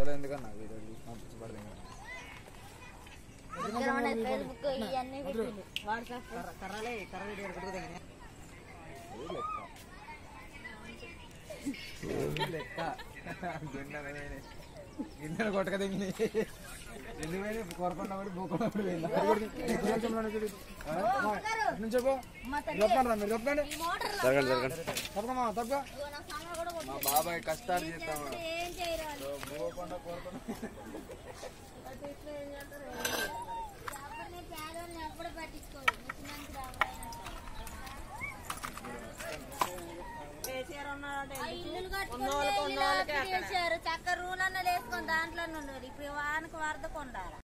ఫోటోలు ఎందుకన్నా వీడియోలు పంపించబడదు ఫేస్బుక్ ఇవన్నీ పెట్టిండు వాట్సాప్ కర్రలే కర్ర వీడియో కొట్టుకుదా లెక్క గిన్నె గిన్నెలు కొట్టక దిగి ఎందుకని కోరకుండా కూడా పోకుండా కూడా చెప్పు మా తల్లి చెప్పండి రా మీరు చెప్పండి ఈ మోటార్లో జరగండి జరగండి తప్పకమ్మా తప్పక ఇదిగో నా సామాన్లు కూడా మా కొట్టేసి బాబాయ్ కష్టాలు చేస్తాం ఏం చేయరాదు పోకుండా కోరకుండా ఎవరిని పేదోళ్ళని ఎప్పుడు పట్టించుకోరు ముఖ్యమంత్రి ఎవరైనా కేసీఆర్ ఉన్నాడంటే ఆ ఇల్లులు కట్టుకుంటే చేశారు చక్క రూలన్న వేసుకొని దాంట్లో ఉన్నారు ఇప్పుడు వానకు వరదకు ఉండాలి